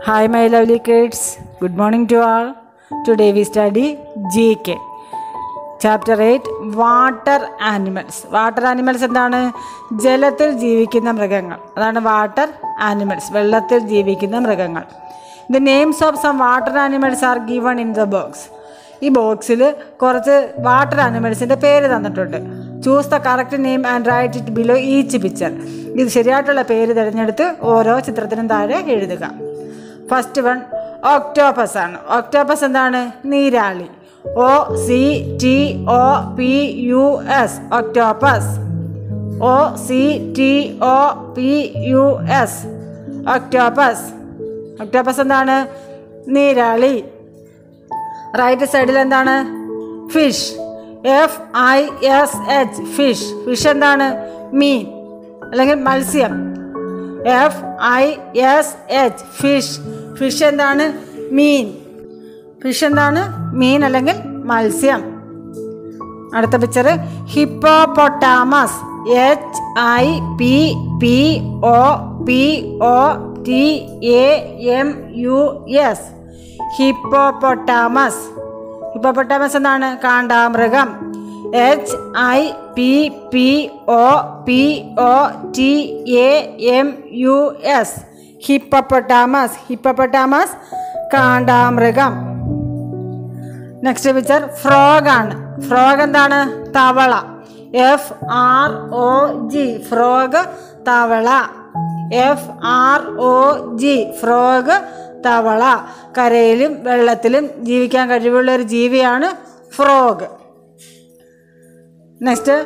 Hi, my lovely kids. Good morning to all. Today we study GK. Chapter eight water animals water animals എന്താണ് ജലത്തിൽ ജീവിക്കുന്ന മൃഗങ്ങൾ അതാണ് water animals വെള്ളത്തിൽ ജീവിക്കുന്ന മൃഗങ്ങൾ the names of some water animals are given in the box ഈ ബോക്സിൽ കുറച്ച് വാട്ടർ ആനിമൽസിൻ്റെ പേര് തന്നിട്ടുണ്ട് choose the correct name and write it below each picture ഇത് ശരിയായിട്ടുള്ള പേര് തിരഞ്ഞെടുത്ത് ഓരോ ചിത്രത്തിനും താഴെ എഴുതുക ഫസ്റ്റ് വൺ ഓക്ടോപ്പസ് ആണ് ഓക്ടോപ്പസ് എന്താണ് നീരാളി O C T O P U S octopus O C T O P U S octopus octopus എന്താണ് നീരാളി റൈറ്റ് സൈഡിൽ എന്താണ് fish F I S H fish fish എന്താണ് മീൻ അല്ലെങ്കിൽ മത്സ്യം F I S H fish fish എന്താണ് മീൻ ഫിഷ് എന്താണ് മീൻ അല്ലെങ്കിൽ മത്സ്യം അടുത്ത picture hippopotamus H I P P O P O T A M U S hippopotamus hippopotamus എന്താണ് കാണ്ടാമൃഗം H I P P O P O T A M U S hippopotamus hippopotamus കാണ്ടാമൃഗം next picture frog ആണ് frog എന്താണ് തവള F R O G frog തവള F R O G frog തവള കരയിലും വെള്ളത്തിലും ജീവിക്കാൻ കഴിവുള്ള ഒരു ജീവിയാണ് frog next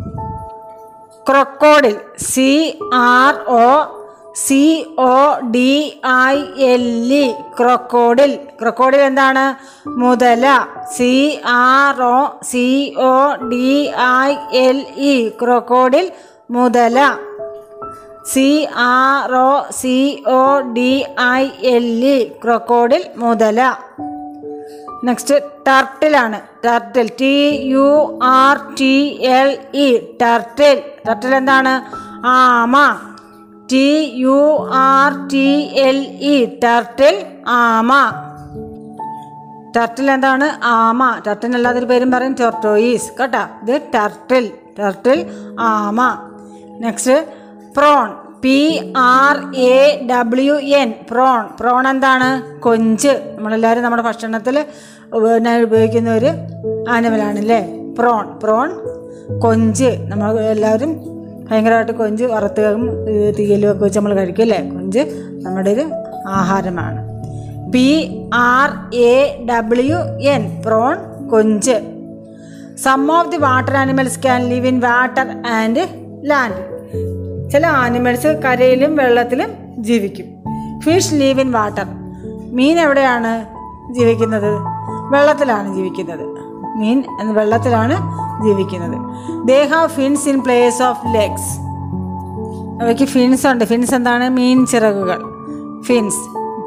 crocodile C R O C O D I L E crocodile crocodile എന്താണ് മുതല C R O C O D I L E crocodile മുതല C R O C O D I L E crocodile മുതല next ടർട്ടിലാണ് turtle T U R T L E turtle turtle എന്താണ് ആമ T U R T L E turtle ആമ turtle എന്താണ് ആമ turtle അല്ലാതൊരു പേരും പറയും ടൊർട്ടോയിസ് കേട്ടോ ഇത് ടർട്ടിൽ ടർട്ടിൽ ആമ next prawn P R A W N prawn prawn എന്താണ് കൊഞ്ച് നമ്മളെല്ലാവരും നമ്മുടെ ഭക്ഷണത്തിൽ പിന്നെ ഉപയോഗിക്കുന്ന ഒരു ആനിമലാണല്ലേ പ്രോൺ പ്രോൺ കൊഞ്ച് നമ്മൾ എല്ലാവരും ഭയങ്കരമായിട്ട് കൊഞ്ച് വറുത്തും തീയലും ഒക്കെ വെച്ച് നമ്മൾ കഴിക്കും അല്ലേ കൊഞ്ച് നമ്മുടെ ഒരു ആഹാരമാണ് P R A W N prawn കൊഞ്ച് some of the water animals can live in water and land ചില ആനിമൽസ് കരയിലും വെള്ളത്തിലും ജീവിക്കും ഫിഷ് ലീവ് ഇൻ വാട്ടർ മീൻ എവിടെയാണ് ജീവിക്കുന്നത് വെള്ളത്തിലാണ് ജീവിക്കുന്നത് മീൻ എന്ന വെള്ളത്തിലാണ് ജീവിക്കുന്നത് they have fins in place of legs അവയ്ക്ക് ഫിൻസ് ഉണ്ട് ഫിൻസ് എന്താണ് മീൻ ചിറകുകൾ fins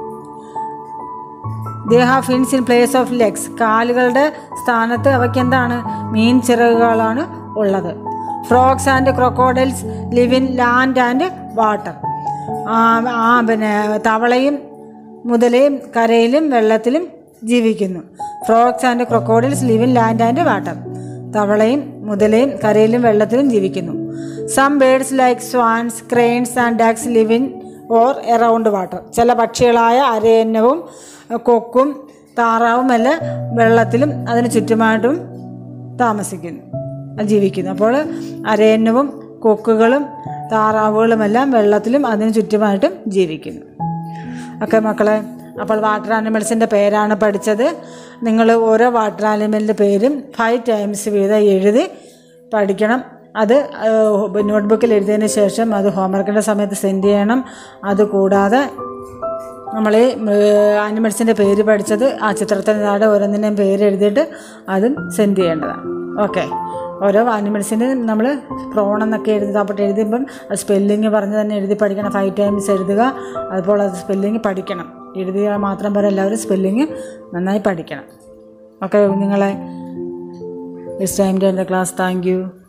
they have fins in place of legs കാലുകളുടെ സ്ഥാനത്ത് അവയ്ക്ക് എന്താണ് മീൻ ചിറകുകളാണ് ഉള്ളത് frocks and crocodiles live in land and water ആ പിന്നെ തവളയും മുതലയും കരയിലും വെള്ളത്തിലും ജീവിക്കുന്നു frogs and crocodiles live in land and water തവളയും മുതലയും കരയിലും വെള്ളത്തിലും ജീവിക്കുന്നു some birds like swans cranes and ducks live in or around water ചില പക്ഷികളായ അരയന്നവും കൊക്കും താറാവും എല്ലാം വെള്ളത്തിലും അതിന് ചുറ്റുമായിട്ടും താമസിക്കുന്നു ജീവിക്കുന്നു അപ്പോൾ അരയന്നവും കൊക്കുകളും താറാവുകളുമെല്ലാം വെള്ളത്തിലും അതിന് ചുറ്റുമായിട്ടും ജീവിക്കുന്നു ഓക്കെ മക്കളെ അപ്പോൾ വാട്ടർ ആനിമൽസിൻ്റെ പേരാണ് പഠിച്ചത് നിങ്ങൾ ഓരോ വാട്ടർ ആനിമലിൻ്റെ പേരും ഫൈവ് ടൈംസ് വീതം എഴുതി പഠിക്കണം അത് നോട്ട്ബുക്കിൽ എഴുതിയതിന് ശേഷം അത് ഹോംവർക്കിൻ്റെ സമയത്ത് സെൻഡ് ചെയ്യണം അതുകൂടാതെ നമ്മൾ ആനിമൽസിൻ്റെ പേര് പഠിച്ചത് ആ ചിത്രത്തിന് താഴെ ഓരോന്നിൻ്റെയും പേര് എഴുതിയിട്ട് അതും സെൻഡ് ചെയ്യേണ്ടതാണ് ഓക്കെ ഓരോ ആനിമൽസിന് നമ്മൾ പ്രോൺ എന്നൊക്കെ എഴുതി താപ്പോട്ട് എഴുതുമ്പം അത് സ്പെല്ലിങ് പറഞ്ഞ് തന്നെ എഴുതി പഠിക്കണം ഫൈവ് ടൈംസ് എഴുതുക അതുപോലെ അത് സ്പെല്ലിങ് പഠിക്കണം എഴുതിയാൽ മാത്രം പോരാ എല്ലാവരും സ്പെല്ലിങ് നന്നായി പഠിക്കണം ഓക്കെ നിങ്ങളെ ഇറ്റ്സ് ടൈം ടു എൻ്റെ ക്ലാസ് താങ്ക് യു